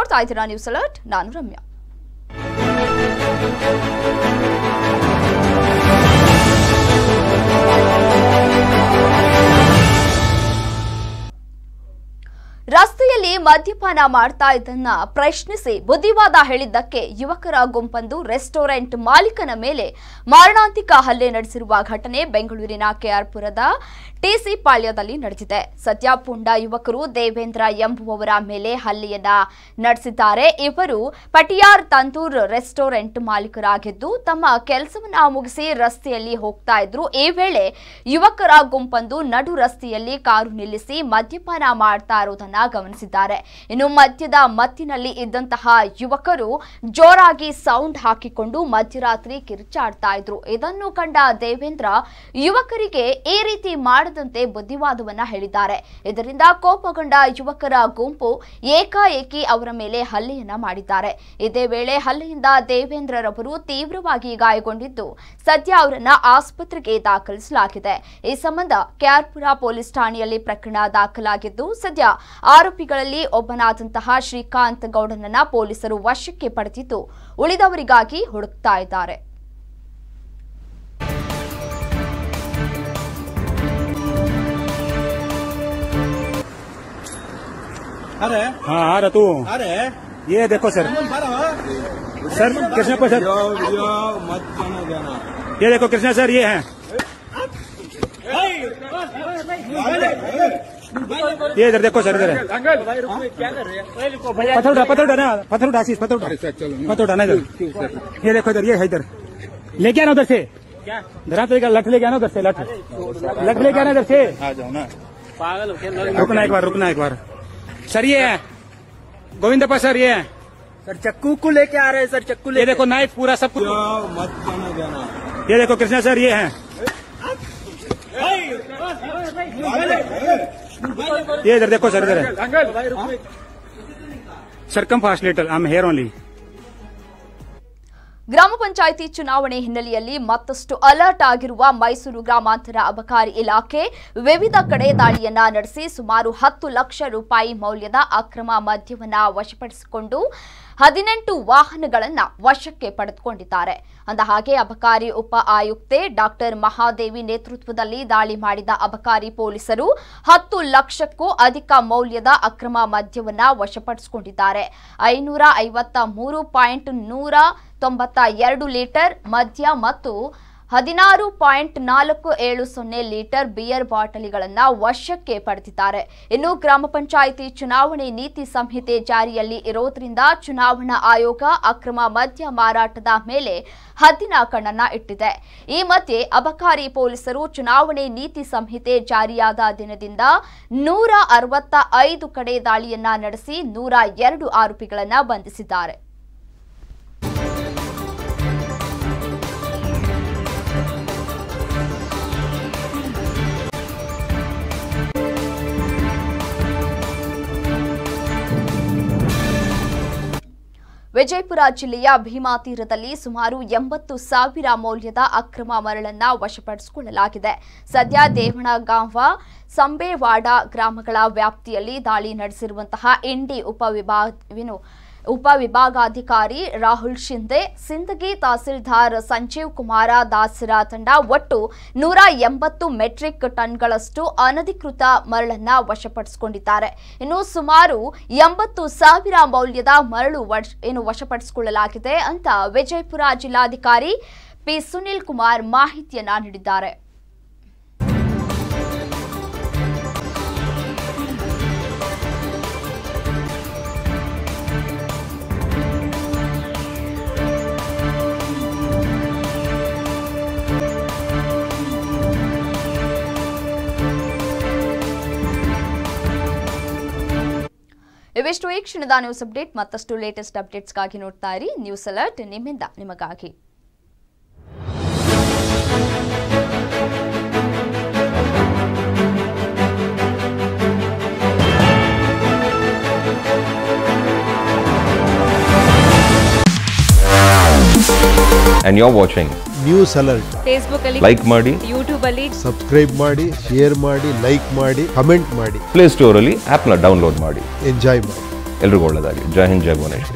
ನೋಡ್ತಾ ಇದ್ದೀರಾ news alert ನಾನು ರಮ್ಯಾ ರಸ್ತೆಯಲ್ಲಿ ಮದ್ಯಪಾನ ಮಾಡ್ತಾ ಇದ್ದನ್ನ ಪ್ರಶ್ನಿಸಿ ಬುದ್ಧಿವಾದ ಹೇಳಿದ್ದಕ್ಕೆ ಯುವಕರ ಗುಂಪೊಂದು ರೆಸ್ಟೋರೆಂಟ್ ಮಾಲೀಕನ ಮೇಲೆ ಮಾರಣಾಂತಿಕ ಹಲ್ಲೆ ನಡೆಸಿರುವ ಘಟನೆ ಬೆಂಗಳೂರಿನ ಕೆಆರ್ಪುರದ ಟಿಸಿ ಪಾಳ್ಯದಲ್ಲಿ ನಡೆದಿದೆ ಸದ್ಯ ಪುಂಡ ಯುವಕರು ದೇವೇಂದ್ರ ಎಂಬುವವರ ಮೇಲೆ ಹಲ್ಲೆಯನ್ನ ನಡೆಸಿದ್ದಾರೆ ಇವರು ಪಟಿಯಾರ್ ತಂದೂರ್ ರೆಸ್ಟೋರೆಂಟ್ ಮಾಲೀಕರಾಗಿದ್ದು ತಮ್ಮ ಕೆಲಸವನ್ನ ಮುಗಿಸಿ ರಸ್ತೆಯಲ್ಲಿ ಹೋಗ್ತಾ ಇದ್ರು ಈ ವೇಳೆ ಯುವಕರ ಗುಂಪೊಂದು ನಡು ರಸ್ತೆಯಲ್ಲಿ ಕಾರು ನಿಲ್ಲಿಸಿ ಮದ್ಯಪಾನ ಮಾಡ್ತಾ ಇರೋದನ್ನ ಗಮನಿಸಿದ್ದಾರೆ ಇನ್ನು ಮದ್ಯದ ಮತ್ತಿನಲ್ಲಿ ಇದ್ದಂತಹ ಯುವಕರು ಜೋರಾಗಿ ಸೌಂಡ್ ಹಾಕಿಕೊಂಡು ಮಧ್ಯರಾತ್ರಿ ಕಿರುಚಾಡ್ತಾ ಇದ್ರು ಇದನ್ನು ಕಂಡ ದೇವೇಂದ್ರ ಯುವಕರಿಗೆ ಈ ರೀತಿ ಮಾಡದಂತೆ ಬುದ್ಧಿವಾದವನ್ನ ಹೇಳಿದ್ದಾರೆ ಇದರಿಂದ ಕೋಪಗೊಂಡ ಯುವಕರ ಗುಂಪು ಏಕಾಏಕಿ ಅವರ ಮೇಲೆ ಹಲ್ಲೆಯನ್ನ ಮಾಡಿದ್ದಾರೆ ಇದೇ ವೇಳೆ ಹಲ್ಲೆಯಿಂದ ದೇವೇಂದ್ರರವರು ತೀವ್ರವಾಗಿ ಗಾಯಗೊಂಡಿದ್ದು ಸದ್ಯ ಅವರನ್ನ ಆಸ್ಪತ್ರೆಗೆ ದಾಖಲಿಸಲಾಗಿದೆ ಈ ಸಂಬಂಧ ಕೆಆರ್ಪುರ ಪೊಲೀಸ್ ಠಾಣೆಯಲ್ಲಿ ಪ್ರಕರಣ ದಾಖಲಾಗಿದ್ದು ಸದ್ಯ ಆರೋಪಿಗಳಲ್ಲಿ ಒಬ್ಬನಾದಂತಹ ಶ್ರೀಕಾಂತ್ ಗೌಡನನ್ನ ಪೊಲೀಸರು ವಶಕ್ಕೆ ಪಡೆದಿದ್ದು ಉಳಿದವರಿಗಾಗಿ ಹುಡುಕ್ತಾ ಇದ್ದಾರೆ अरे हाँ आ रहा तू अरे ये देखो सर सर कृष्णा पर सर यो यो मत जाना जाना ये देखो कृष्णा सर ये हैं ये इधर देखो सर इधर है पत्थर उठा पत्थर उठाना पत्थर उठा आशीष पत्थर उठा पत्थर उठाना इधर ये देखो इधर ये है इधर लेके आना उधर से धरा तो लठ लेके आना उधर से लठ लठ लेके आना इधर से आ जाओ ना रुकना एक बार रुकना एक बार सर ये है गोविंदप्पा सर ये है सर चक्कू को लेके आ रहे हैं सर चक्कू ये लेके देखो नाइफ पूरा सब कुछ यो मत जाना जाना ये देखो कृष्णा सर ये हैं ये इधर देखो सर इधर है sir come fast little I am here only ಗ್ರಾಮ ಪಂಚಾಯಿತಿ ಚುನಾವಣೆ ಹಿನ್ನೆಲೆಯಲ್ಲಿ ಮತ್ತಷ್ಟು ಅಲರ್ಟ್ ಆಗಿರುವ ಮೈಸೂರು ಗ್ರಾಮಾಂತರ ಅಬಕಾರಿ ಇಲಾಖೆ ವಿವಿಧ ಕಡೆ ದಾಳಿಯನ್ನ ನಡೆಸಿ ಸುಮಾರು ಹತ್ತು ಲಕ್ಷ ರೂಪಾಯಿ ಮೌಲ್ಯದ ಅಕ್ರಮ ಮದ್ಯವನ್ನ ವಶಪಡಿಸಿಕೊಂಡು ಹದಿನೆಂಟು ವಾಹನಗಳನ್ನ ವಶಕ್ಕೆ ಪಡೆದುಕೊಂಡಿದ್ದಾರೆ ಅಂದಹಾಗೆ ಅಬಕಾರಿ ಉಪ ಆಯುಕ್ತೆ ಡಾಕ್ಟರ್ ಮಹಾದೇವಿ ನೇತೃತ್ವದಲ್ಲಿ ದಾಳಿ ಮಾಡಿದ ಅಬಕಾರಿ ಪೊಲೀಸರು ಹತ್ತು ಲಕ್ಷಕ್ಕೂ ಅಧಿಕ ಮೌಲ್ಯದ ಅಕ್ರಮ ಮದ್ಯವನ್ನ ವಶಪಡಿಸಿಕೊಂಡಿದ್ದಾರೆ ಐನೂರ ಐವತ್ತ ಮೂರು ಪಾಯಿಂಟ್ ನೂರ ತೊಂಬತ್ತ ಎರಡು ಲೀಟರ್ ಮದ್ಯ ಮತ್ತು ಹದಿನಾರು ಪಾಯಿಂಟ್ ನಾಲ್ಕು ಏಳು ಸೊನ್ನೆ ಲೀಟರ್ ಬಿಯರ್ ಬಾಟಲಿಗಳನ್ನು ವಶಕ್ಕೆ ಪಡೆದಿದ್ದಾರೆ ಇನ್ನು ಗ್ರಾಮ ಪಂಚಾಯಿತಿ ಚುನಾವಣೆ ನೀತಿ ಸಂಹಿತೆ ಜಾರಿಯಲ್ಲಿ ಇರೋದ್ರಿಂದ ಚುನಾವಣಾ ಆಯೋಗ ಅಕ್ರಮ ಮದ್ಯ ಮಾರಾಟದ ಮೇಲೆ ಹದ್ದಿನ ಕಣ್ಣನ್ನ ಇಟ್ಟಿದೆ ಈ ಮಧ್ಯೆ ಅಬಕಾರಿ ಪೊಲೀಸರು ಚುನಾವಣೆ ನೀತಿ ಸಂಹಿತೆ ಜಾರಿಯಾದ ದಿನದಿಂದ ನೂರ ಅರವತ್ತ ಐದು ಕಡೆ ದಾಳಿಯನ್ನ ನಡೆಸಿ ನೂರ ಎರಡು ಆರೋಪಿಗಳನ್ನ ಬಂಧಿಸಿದ್ದಾರೆ ವಿಜಯಪುರ ಜಿಲ್ಲೆಯ ಭೀಮಾ ತೀರದಲ್ಲಿ ಸುಮಾರು ಎಂಬತ್ತು ಸಾವಿರ ಮೌಲ್ಯದ ಅಕ್ರಮ ಮರಳನ್ನ ವಶಪಡಿಸಿಕೊಳ್ಳಲಾಗಿದೆ ಸದ್ಯ ದೇವಣಗಾಂವ ಸಂಬೇವಾಡ ಗ್ರಾಮಗಳ ವ್ಯಾಪ್ತಿಯಲ್ಲಿ ದಾಳಿ ನಡೆಸಿರುವಂತಹ ಇಂಡಿ ಉಪವಿಭಾಗವಿನು ಉಪವಿಭಾಗಾಧಿಕಾರಿ ರಾಹುಲ್ ಶಿಂದೆ ಸಿಂದಗಿ ತಹಸೀಲ್ದಾರ್ ಸಂಜೀವ್ ಕುಮಾರ ದಾಸರ ತಂಡ ಒಟ್ಟು ನೂರ ಎಂಬತ್ತು ಮೆಟ್ರಿಕ್ ಟನ್ಗಳಷ್ಟು ಅನಧಿಕೃತ ಮರಳನ್ನ ವಶಪಡಿಸಿಕೊಂಡಿದ್ದಾರೆ ಇನ್ನು ಸುಮಾರು ಎಂಬತ್ತು ಸಾವಿರ ಮೌಲ್ಯದ ಮರಳು ವಶ- ಏನು ವಶಪಡಿಸಿಕೊಳ್ಳಲಾಗಿದೆ ಅಂತ ವಿಜಯಪುರ ಜಿಲ್ಲಾಧಿಕಾರಿ ಪಿ ಸುನಿಲ್ ಕುಮಾರ್ ಮಾಹಿತಿಯನ್ನ ನೀಡಿದ್ದಾರೆ ಇವಿಷ್ಟು ಈ ಕ್ಷಣದ ನ್ಯೂಸ್ ಅಪ್ಡೇಟ್ ಮತ್ತಷ್ಟು ಲೇಟೆಸ್ಟ್ ಅಪ್ಡೇಟ್ಸ್ಗಾಗಿ ನೋಡ್ತಾ ಇರಿ ನ್ಯೂಸ್ ಅಲರ್ಟ್ ನಿಮ್ಮಿಂದ ನಿಮಗಾಗಿ and you're watching. News alert Facebook ಅಲ್ಲಿ Like ಮಾಡಿ ಯೂಟ್ಯೂಬ್ ಅಲ್ಲಿ ಸಬ್ಸ್ಕ್ರೈಬ್ ಮಾಡಿ ಶೇರ್ ಮಾಡಿ ಲೈಕ್ ಮಾಡಿ ಕಮೆಂಟ್ ಮಾಡಿ ಪ್ಲೇ ಸ್ಟೋರಲ್ಲಿ ಆ್ಯಪ್ನ ಡೌನ್ಲೋಡ್ ಮಾಡಿ ಎಂಜಾಯ್ ಮಾಡಿ ಎಲ್ರಿಗೂ ಒಳ್ಳೆಯದಾಗಿ ಜೈ ಹಿಂದ್ ಜೈ ಭುವನೇಶ್ವರಿ